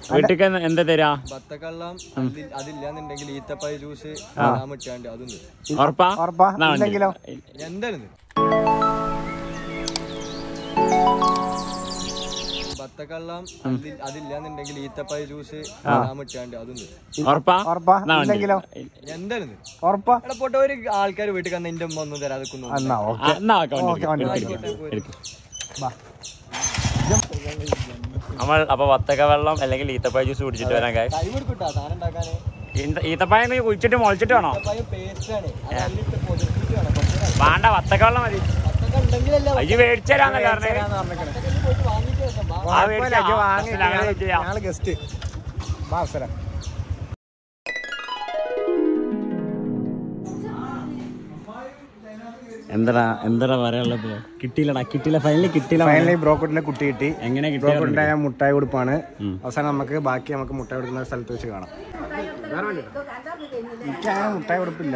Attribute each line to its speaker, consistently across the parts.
Speaker 1: വീട്ടിക്ക് എന്താ തരാ
Speaker 2: ബത്തക്കള്ളം അതിൽ- അതില്ലാന്നുണ്ടെങ്കിൽ ഈത്തപ്പായ ജ്യൂസ് ബദാം ഇട്ടാണ്ട് അതും തരും.
Speaker 1: ഉറപ്പാ
Speaker 3: ഉറപ്പാ
Speaker 1: എന്നാ വണ്ടി.
Speaker 3: ഇല്ലെങ്കിലോ
Speaker 2: എന്തായിരുന്നു ബത്തക്കള്ളം അതിൽ- അതില്ലാന്നുണ്ടെങ്കിൽ ഈത്തപ്പായ ജ്യൂസ് ബദാം ഇട്ടാണ്ട് അതും തരും.
Speaker 1: ഉറപ്പാ
Speaker 3: ഉറപ്പാ
Speaker 1: എന്നാ വണ്ടി.
Speaker 3: ഇല്ലെങ്കിലോ
Speaker 2: എന്തായിരുന്നു
Speaker 3: ഉറപ്പാ
Speaker 2: എടാ പോട്ടെ ഒരു ആൾക്കാർ വീട്ടിൽ വന്ന എന്റെ ഉമ്മ ഒന്നും തരാതെ
Speaker 3: എന്നാ
Speaker 1: ആ,
Speaker 3: ഓക്കെ
Speaker 1: എന്നാ ആക്കാം വണ്ടി
Speaker 3: ഓക്കെ, വണ്ടി
Speaker 1: എടുക്ക്,
Speaker 3: എടുക്ക്.
Speaker 1: എടുക്ക്, എടുക്ക്.
Speaker 3: ബാ.
Speaker 1: നമ്മൾ അപ്പൊ വത്തക്ക വെള്ളം അല്ലെങ്കിൽ ഈത്തപ്പായ ജ്യൂസ് കുടിച്ചിട്ട് വരാൻ കാര്യം
Speaker 2: ടൈം എടുക്കൂട്ടാ സാധനം ഉണ്ടാക്കാന്
Speaker 1: ഈത്തപ്പായ കുഴിച്ചിട്ട് മുളച്ചിട്ട് വേണോ
Speaker 2: ഈത്തപ്പായ പേസ്റ്റ് ആണ് അത് അതിലിട്ട് പൊതിർത്തിട്ട് വേണം കുറച്ച് നേരം.
Speaker 1: വേണ്ട വത്തക്ക വെള്ളം മതി
Speaker 2: ബത്തക്ക ഉണ്ടെങ്കിലല്ലേ
Speaker 1: അയ്യോ മേടിച്ചരാന്നല്ലേ പറഞ്ഞേ
Speaker 2: ബത്തക്കയിൽ പോയിട്ട് വാങ്ങിയിട്ട് വരാം. വാ.
Speaker 1: ആ, മേടിച്ച്
Speaker 3: കുഴപ്പമില്ല,
Speaker 1: ആ,
Speaker 3: വാങ്ങി
Speaker 1: അസല, അങ്ങനെ ചെയ്യാം.
Speaker 3: ഞങ്ങള് ഗസ്റ്റ് ബാ അവസരം
Speaker 1: എന്താ എന്താ പറയാനുള്ള കിട്ടിയില്ലടാ കിട്ടിയില്ല ഫൈനലി കിട്ടിയില്ല
Speaker 3: ഫൈനലി ബ്രോക്കോട്ടിലെ കുട്ടി കിട്ടി
Speaker 1: എങ്ങനെ കിട്ടിയ
Speaker 3: ബ്രോക്കോട്ടിന്റെ മുട്ടായി കൊടുപ്പാണ് അവസാനം നമുക്ക് ബാക്കി നമുക്ക് മുട്ടായി കൊടുക്കുന്ന സ്ഥലത്ത് വെച്ച് കാണാം എനിക്ക് അങ്ങനെ മുട്ടായി കൊടുപ്പില്ല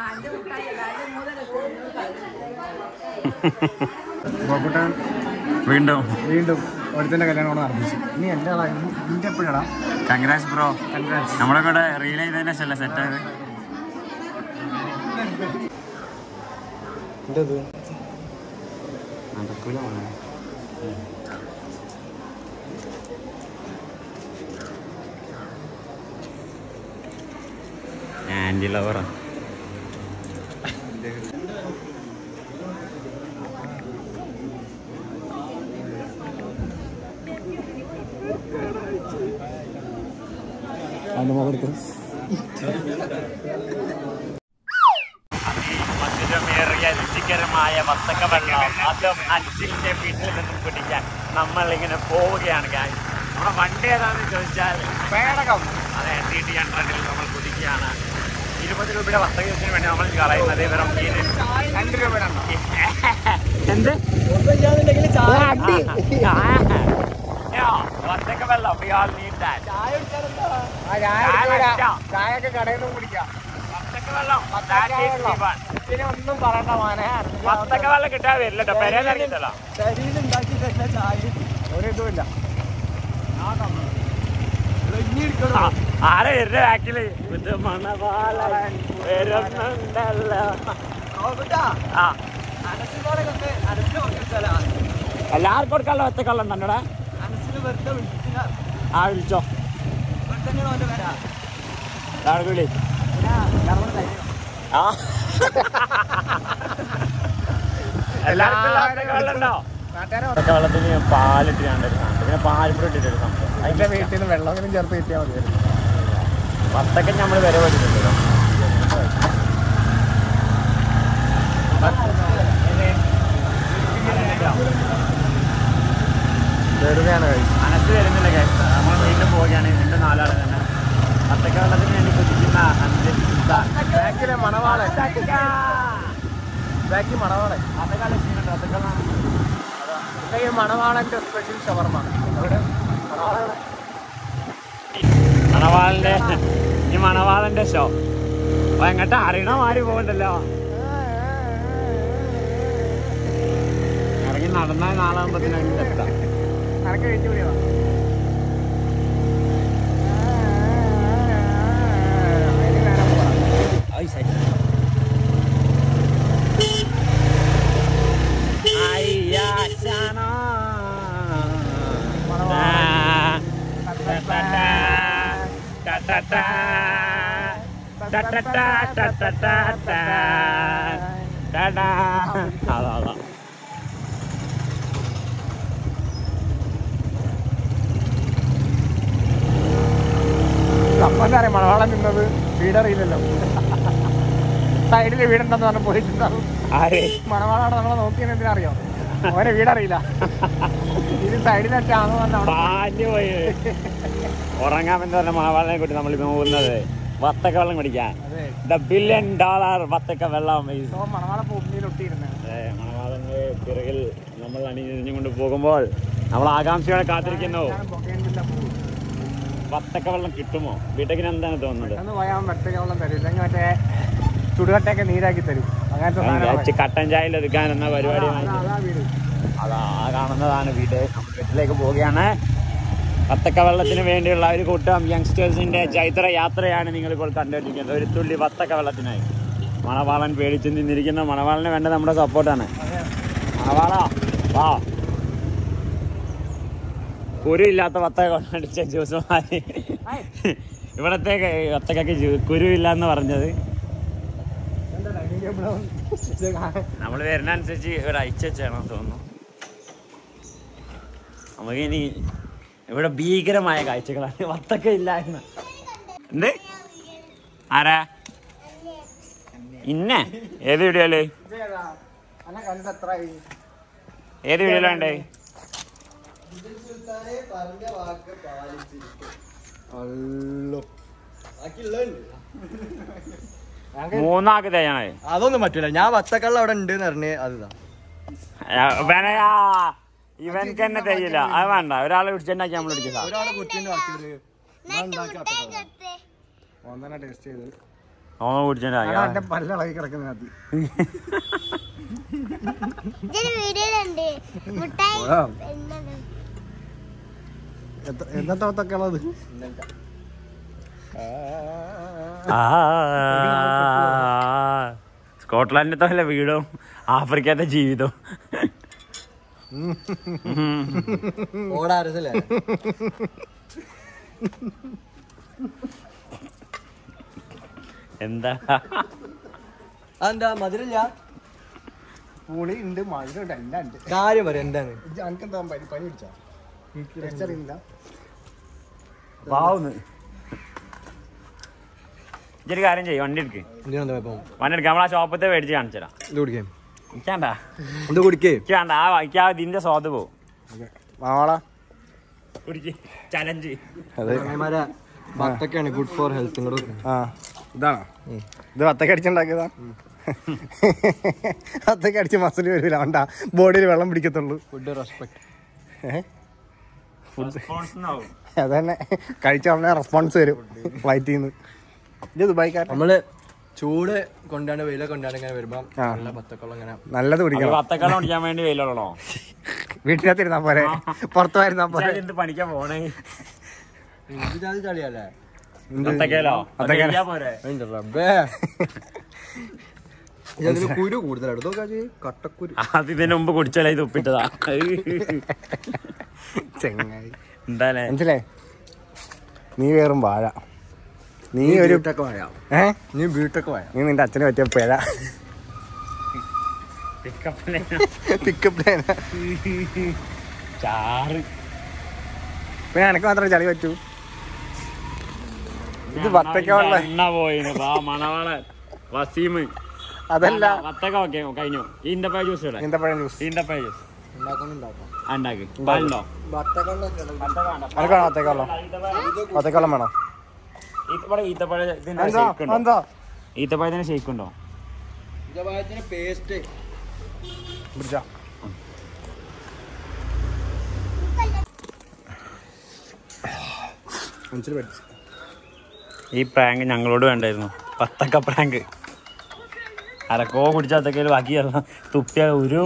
Speaker 3: ബ്രോക്കോട്ടൻ
Speaker 1: വീണ്ടും
Speaker 3: വീണ്ടും ഒരുത്തിന്റെ കല്യാണം കൂടെ നടത്തിച്ചു ഇനി എന്റെ ആളാ നിന്റെ എപ്പോഴാടാ
Speaker 1: കൺഗ്രാസ് ബ്രോ
Speaker 3: കൺഗ്രാറ്റ്സ്
Speaker 1: നമ്മളെ കൂടെ റീൽ ചെയ്തതിനെ ശല്ല സെറ്റ് ആയത്
Speaker 3: എന്തത്
Speaker 1: നടക്കൂല ആൻറ്റി ലവറാ
Speaker 3: അതിന്റെ മുഖത്ത്
Speaker 1: മധുരമേറിയ രുചികരമായ വത്തക്ക വെള്ളം അതും അഞ്ചിന്റെ വീട്ടിൽ നിന്നും കുടിക്കാൻ നമ്മൾ ഇങ്ങനെ പോവുകയാണ് കാര്യം നമ്മുടെ വണ്ടി ഏതാണെന്ന് ചോദിച്ചാൽ
Speaker 3: പേടകം
Speaker 1: അതെ ടി ടി ഹൺഡ്രഡിൽ നമ്മൾ കുടിക്കുകയാണ് ഇരുപത് രൂപയുടെ വത്തക്ക ജ്യൂസിന് വേണ്ടി നമ്മൾ കളയുന്നത് വെറും മീന്
Speaker 3: രണ്ട് രൂപയുടെ
Speaker 1: എന്ത്
Speaker 2: ഒന്നുമില്ലാന്നുണ്ടെങ്കിൽ ചായ
Speaker 1: വത്തക്ക വെള്ളം we all need that.
Speaker 2: ചായ കുടിച്ചാലെന്താ?
Speaker 3: ചായ ഒക്കെ കടയിൽ നിന്ന് കുടിക്കാം
Speaker 1: വത്തക്ക വെള്ളം that is the one.
Speaker 3: പിന്നെ ഒന്നും പറയണ്ട മോനെ
Speaker 1: വത്തക്ക വെള്ളം കിട്ടാൻ വരില്ല കേട്ടോ പെരേന്ന് ഇറങ്ങിയിട്ടല്ലോ
Speaker 2: പെരയിൽ ഉണ്ടാക്കി തരുന്ന ചായ
Speaker 3: ഒരു ഇതുമില്ല
Speaker 2: ഇനി എടുക്കണോ
Speaker 1: ആരെ വരുന്ന ബാക്കില് ഇത് മണവാളൻ വരുന്നുണ്ടല്ലോ
Speaker 2: നോക്കട്ടാ
Speaker 1: ആ
Speaker 2: അനസിനോടെ കൊണ്ട് അനസിനെ കൊടുക്കല
Speaker 1: എല്ലാവർക്കും കൊടുക്കാനുള്ള വത്തക്ക വെള്ളം തന്നെടാ
Speaker 2: അനസിന് വെറുതെ വിളിച്ചില്ല
Speaker 1: ആ വിളിച്ചോ
Speaker 2: വെറുതെ ഇങ്ങനെ ഓന്റെ വരാ
Speaker 1: എല്ലാവർക്കും വിളി ആ എല്ലാവർക്കും ഉള്ള വത്തക്ക വെള്ളം ഉണ്ടോ
Speaker 3: നാട്ടുകാരെ
Speaker 1: വത്തക്ക വെള്ളത്തിന് പാലിട്ട് കണ്ടൊരു സംഭവം പിന്നെ പാൽപ്പൊടി ഇട്ടിട്ടൊരു സംഭവം
Speaker 3: അതിന്റെ വീട്ടിൽ നിന്ന് വെള്ളമെങ്കിലും ചേർത്ത് കിട്ടിയാൽ മതിയായിരുന്നു
Speaker 1: വത്തക്ക നമ്മൾ വില പഠിച്ചിട്ടുണ്ടല്ലോ
Speaker 3: വെറുതെയാണ് കഴിച്ചത്
Speaker 1: മനസ്സ് വരുന്നില്ല കേട്ടോ നമ്മൾ വീണ്ടും പോവുകയാണ് വീണ്ടും നാലാൾ തന്നെ വത്തക്ക വെള്ളത്തിന് വേണ്ടി കുതിക്കുന്ന അഞ്ച്
Speaker 3: ബാക്കിലെ മണവാളൻ ബാക്കി മണവാളൻ ഈ മണവാളന്റെ സ്പെഷ്യൽ ഷവർമ
Speaker 1: മണവാളന്റെ ഈ മണവാളന്റെ ഷോ അപ്പൊ എങ്ങോട്ട് അറിയണ മാറി പോകണ്ടല്ലോ ഇറങ്ങി നടന്നാൽ നാളാകുമ്പത്തിനും എത്താം
Speaker 3: അനക്ക് കഴിച്ചു വിളിയോ
Speaker 1: അതാ അതാ
Speaker 3: അപ്പന്നറിയാം മണവാളൻ നിന്നത് വീടറിയില്ലല്ലോ സൈഡിൽ വീടുണ്ടെന്ന് പറഞ്ഞ് പോയിട്ടുണ്ടാവും
Speaker 1: ആരെ
Speaker 3: മണവാളാണ് നമ്മളെ നോക്കിയെന്ന് എന്തിനറിയോ ഓനെ വീടറിയില്ല ഇത് സൈഡിലൊക്കെയാണെന്ന് പറഞ്ഞ അവിടെ
Speaker 1: പാഞ്ഞു പോയി ഉറങ്ങാമെന്ന് പറഞ്ഞ മണവാളിനെ കൂട്ടി നമ്മൾ പോകുന്നത് വത്തക്ക വെള്ളം കുടിക്കാൻ
Speaker 3: അതെ
Speaker 1: ദ ബില്യൺ ഡോളർ വത്തക്ക വെള്ളം is-
Speaker 3: സോ മണവാള പൊമ്മിയിലൊട്ടിയിരുന്നത്
Speaker 1: അതെ, മണവാളന്റെ പിറകിൽ നമ്മൾ അണിഞ്ഞുകൊണ്ട് പോകുമ്പോൾ നമ്മൾ ആകാംക്ഷയോടെ കാത്തിരിക്കുന്നു വത്തക്ക വെള്ളം കിട്ടുമോ വീട്ടക്കിന് എന്താണ് തോന്നുന്നത്
Speaker 3: പെട്ടെന്ന് പോയാൽ മറ്റൊക്കെ വെള്ളം തരും ഇല്ലെങ്കിൽ മറ്റേ ചുടുകട്ടയൊക്കെ നീരാക്കി തരും അങ്ങനത്തെ സാധനങ്ങളാ.
Speaker 1: ഇച്ചി കട്ടൻ ചായയിൽ ഒതുക്കാൻ എന്ന പരിപാടി
Speaker 3: അതാ, അതാ വീട്
Speaker 1: അതാ ആ കാണുന്നതാണ് വീട് നമ്മൾ വീട്ടിലേക്ക് പോവുകയാണ് വത്തക്ക വെള്ളത്തിന് വേണ്ടിയുള്ള ഒരു കൂട്ടം യങ്സ്റ്റേഴ്സിന്റെ ചൈത്ര യാത്രയാണ് നിങ്ങൾ ഇപ്പോൾ കണ്ടുകൊണ്ടിരിക്കുന്നത് ഒരു തുള്ളി വത്തക്ക വെള്ളത്തിനായി മണവാളൻ പേടിച്ച് നിന്നിരിക്കുന്ന മണവാളന് വേണ്ട നമ്മുടെ സപ്പോർട്ടാണ് മണവാളാ വാ കുരു ഇല്ലാത്ത വത്തക്ക കൊണ്ടടിച്ച ജ്യൂസുമായി ഇവിടത്തെ വത്തക്കക്ക് ജ്യൂ- കുരു ഇല്ല എന്ന് പറഞ്ഞത് നമ്മൾ വരുന്ന അനുസരിച്ച് ഒരു അയച്ചാണെന്ന് തോന്നുന്നു നമുക്ക് ഇനി ഇവിടെ ഭീകരമായ കാഴ്ചകളാണ് വത്തക്ക ഇല്ല എന്ന് എന്ത് ആരാ ഇന്നെ ഏത് വീഡിയോയില്
Speaker 3: അന്നെ കണ്ടിട്ട് എത്ര
Speaker 1: ഏത് വീഡിയോയിലുണ്ടേ
Speaker 2: പറഞ്ഞ വാക്ക് പാലിച്ചിരിക്കും അല്ലോ ബാക്കിയുള്ളതുണ്ട്
Speaker 1: മൂന്നാക്ക് തയ്യാണേ
Speaker 2: അതൊന്നും പറ്റൂല ഞാൻ വത്തക്കള്ള അവിടെ ഉണ്ട് പറഞ്ഞ് അതിതാ
Speaker 1: ഇവനെയാ ഇവൻക്ക് തന്നെ തയ്യില്ല അത് വേണ്ട ഒരാളെ പിടിച്ചുണ്ടാക്കി നമ്മൾ പിടിക്കുക
Speaker 2: ഒരാളെ കുറ്റീന്റെ ബാക്കിയത് ഞാൻ ഉണ്ടാക്കിയ വത്തക്കള്ള
Speaker 3: ഒന്നെ ടേസ്റ്റ് ചെയ്ത്
Speaker 1: ഓന്ന് പിടിച്ചുണ്ടാക്കി
Speaker 3: എന്റെ പല്ലിളകി കിടക്കുന്നതിനകത്ത്
Speaker 4: ഇതൊരു വീഡിയോയിലുണ്ട് മുട്ടായി എന്താണ്
Speaker 3: എന്നത്തെ ഒത്തൊക്കെ ഉള്ളത്
Speaker 1: സ്കോട്ട്ലാൻഡിലത്തെ വല്ല വീടും ആഫ്രിക്കത്തെ ജീവിതവും
Speaker 2: ഓടാരസല്ലേ
Speaker 1: എന്താ
Speaker 2: അതെന്താ മധുരല്ല
Speaker 3: പുളി ഉണ്ട് മധുരം ഉണ്ട് എല്ലാം ഉണ്ട്
Speaker 2: കാര്യം പറയാം എന്താണ്
Speaker 3: എനിക്കെന്താ പനി പനി പിടിച്ചാ ടേസ്റ്റ് അറിയില്ല
Speaker 1: പാവുന്ന് ഇതൊരു കാര്യം ചെയ്യും വണ്ടി എടുക്ക്
Speaker 2: എന്തിനാ ഇപ്പം
Speaker 1: വണ്ടി എടുക്ക് നമ്മളാ ഷോപ്പത്തെ മേടിച്ച് കാണിച്ചു തരാം
Speaker 2: ഇത് കുടിക്കേ
Speaker 1: എനിക്കാണ്ട
Speaker 2: ഇത് കുടിക്കേ
Speaker 1: എനിക്ക് വേണ്ട ആ എനിക്ക് ആ ഇതിന്റെ സ്വാദ് പോവും
Speaker 3: മാവാളാ
Speaker 1: കുടിക്ക് ചലഞ്ച്
Speaker 2: ചങ്ങായിമാരെ വത്തക്കാണ് ഗുഡ് ഫോർ ഹെൽത്ത് ഇങ്ങോട്ട്
Speaker 3: ആ ഇതാണോ ഇത് വത്തക്ക അടിച്ചുണ്ടാക്കിയതാ വത്തക്ക അടിച്ച് മസിൽ വരില്ല വേണ്ട ബോഡിയിൽ വെള്ളം പിടിക്കത്തുള്ളൂ
Speaker 2: ഫുഡ് റെസ്പെക്ട്
Speaker 3: ഏഹ്
Speaker 1: സ്പോൺസറിനാവും
Speaker 3: അതന്നെ കഴിച്ച ഉടനെ റെസ്പോൺസ് വരും ഫ്ലൈറ്റിൽ നിന്ന് ഇത് ദുബായിക്കാരൻ
Speaker 2: നമ്മള് ചൂട് കൊണ്ടാണ് വെയിലൊക്കെ കൊണ്ടാണ് ഇങ്ങനെ വരുമ്പോ
Speaker 3: ആ.
Speaker 2: നല്ല പത്തക്കളം ഇങ്ങനെ
Speaker 3: നല്ലത് കുടിക്കണം
Speaker 1: വത്തക്കള്ളം കുടിക്കാൻ വേണ്ടി വെയിലുള്ളോ
Speaker 3: വീട്ടിനകത്ത് ഇരുന്നാ പോരെ പുറത്തു വരുന്നാ പോരെ
Speaker 1: എന്ത് പണിക്കാൻ പോണേ
Speaker 2: ഇത് ജാതി ചളിയല്ലേ
Speaker 1: വത്തക്കയിലോ
Speaker 3: വത്തക്കയില.
Speaker 1: വത്തക്കയിലാ പോരെ
Speaker 2: അതിന്റെ റബ്ബേ ഇതിന് കുരു കൂടുതലാണ് ഇതൊക്കെ അത് കട്ടക്കുരു
Speaker 1: അത് ഇതിന് മുമ്പ് കുടിച്ചാലേ ഇത് ഉപ്പിട്ടതാ
Speaker 3: ചെങ്ങായി
Speaker 1: എന്താലേ
Speaker 3: മനസ്സിലേ നീ വേറും വാഴ നീ ഒരു
Speaker 2: ബീട്ടൊക്കെ വാഴ
Speaker 3: ഏ
Speaker 2: നീ ബീട്ടൊക്കെ വാഴ
Speaker 3: നീ നിന്റെ അച്ഛന് പറ്റിയ പിഴ പിക്കപ്പ് ലൈന
Speaker 1: ചാറ്
Speaker 3: പിന്നെ എനക്ക് മാത്രമേ ചളി പറ്റൂ ഇത് വത്തക്കുള്ള
Speaker 1: എണ്ണ പോയിന് വാ മണവാളൻ വസീം
Speaker 3: അതല്ല
Speaker 1: വത്തക്ക ഓക്കെ കഴിഞ്ഞു ഈന്തപ്പഴ ജ്യൂസ് ഇവിടെ
Speaker 3: ഈന്തപ്പഴം ജ്യൂസ്
Speaker 1: ഈന്തപ്പഴ ജ്യൂസ്
Speaker 2: ഉണ്ടാക്കുന്നുണ്ടാക്കാം
Speaker 1: ഉണ്ടാക്കി പാലുണ്ടോ
Speaker 2: വത്തക്കൊണ്ടൊക്കെ
Speaker 3: എനക്കാണോ വത്തക്കുള്ള വത്തക്കുള്ളം വേണോ
Speaker 1: ഇവിടെ ഈത്തപ്പഴ ഇതിന്റെ
Speaker 3: എന്താ
Speaker 1: ഷേക്ക് ഉണ്ടോ
Speaker 3: എന്താ
Speaker 1: ഈത്തപ്പഴത്തിന് ഷേക്ക് ഉണ്ടോ
Speaker 2: ഇതവായത്തിന് പേസ്റ്റ്
Speaker 3: പിടിച്ചാ മനസ്സിൽ പഠിച്ചു
Speaker 1: ഈ പ്രാങ്ക് ഞങ്ങളോട് വേണ്ടായിരുന്നു പത്തക്ക പ്രാങ്ക് അരക്കോ കുടിച്ചാത്തക്കയിൽ ബാക്കിയല്ല തുപ്പിയ ഒരു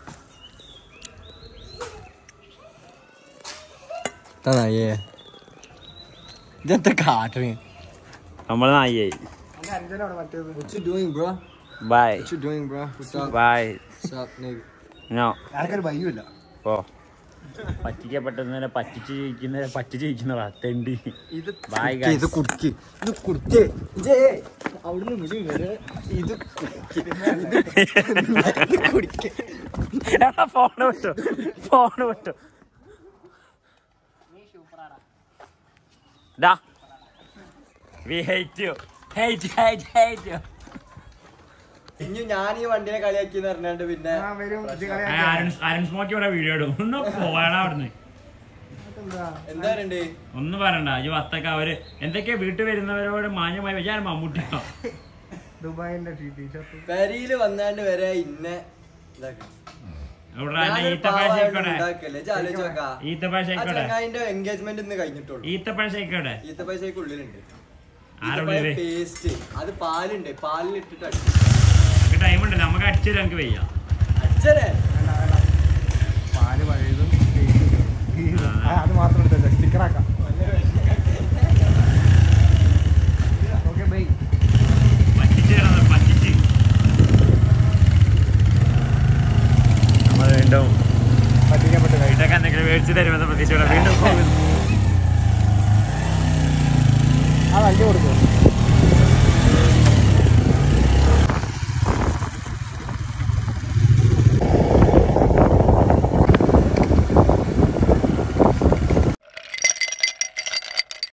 Speaker 2: നന്നായേ ഇതെന്താ കാട്ടണേ
Speaker 1: നമ്മൾ നായിയായി
Speaker 3: മറ്റേത്
Speaker 2: What you doing, bro?
Speaker 1: Bye
Speaker 2: What you doing, bro? What's up?
Speaker 1: Bye
Speaker 2: What's up, nigga?
Speaker 1: No
Speaker 3: ആൾക്കൊരു ഭയമില്ല
Speaker 1: ഓ പറ്റിക്കപ്പെട്ടതിനെ പറ്റിച്ച് ജയിക്കുന്നതിനെ പറ്റിച്ച് ജയിക്കുന്നതാ തെണ്ടി
Speaker 2: ഇത്
Speaker 1: Bye,
Speaker 2: കുടിക്ക്, ഇത്
Speaker 1: guys.
Speaker 2: കുടിക്ക് ഇത് കുടിക്ക് ഇജേ അവിടുന്ന് മുടി വരെ ഇത് കുടിക്ക്. ഇത് കുടിക്ക്
Speaker 1: ഫോണ് വിട്ടു ഫോണ് വിട്ടു ഡാ we hate you hate hate hate you
Speaker 2: ഇനി ഞാൻ ഈ വണ്ടിനെ കളിയാക്കി എന്ന് പറഞ്ഞാണ്ട് പിന്നെ
Speaker 3: വരും ഇത് കളി
Speaker 1: അരുൺ സ്മോക്കി ഇവിടെ വീഡിയോ ഇടും ഒന്ന് പോവാടാ അവിടുന്ന്
Speaker 2: എന്താ പറയണ്ടേ
Speaker 1: ഒന്നും പറയണ്ട ഈ വത്തക്ക അവര് എന്തൊക്കെയാ വീട്ടിൽ വരുന്നവരോട് മാന്യമായി ഞാൻ മമ്മൂട്ടിയോ
Speaker 3: ദുബായിന്റെ ടീഷർട്ട്
Speaker 2: പെരിയില് വന്നാണ്ട് വരെ ഇന്നെ ഇതാക്കാം.
Speaker 1: ഇവിടെ
Speaker 2: ഞാനൊരു
Speaker 1: ഈത്തപ്പഴ
Speaker 2: പാവായോണ്ട്
Speaker 1: ഷേക്കോടെ
Speaker 2: ഉണ്ടാക്കല്ലേ ഇജ്ജ് ആലോചിച്ച് നോക്കാ.
Speaker 1: ഈത്തപ്പഴ
Speaker 2: ആ
Speaker 1: ഷേക്കോടെ
Speaker 2: ചങ്ങായിന്റെ എൻഗേജ്മെന്റ് ഇന്ന് കഴിഞ്ഞിട്ടുള്ളൂ
Speaker 1: ഈത്തപ്പഴ ഷേക്കോടെ
Speaker 2: ഈത്ത പൈസക്ക് ഉള്ളിലുണ്ട്
Speaker 1: ആരുള്ളില്?
Speaker 2: പേസ്റ്റ് അത് പാലുണ്ട് പാലിൽ ഇട്ടിട്ട്
Speaker 1: ടൈം ഉണ്ടല്ലോ നമുക്ക് അടിച്ചു തരാൻ എനിക്ക് വയ്യ
Speaker 2: അച്ഛനെ
Speaker 3: പാല് പഴയതും അത് മാത്രം എടുത്തല്ലേ സ്റ്റിക്കറാക്കാം
Speaker 1: മേടിച്ചു തരുമെന്ന പ്രതീക്ഷയോടെ വീണ്ടും പോകുന്നു
Speaker 3: ആ വണ്ടി കൊടുക്കും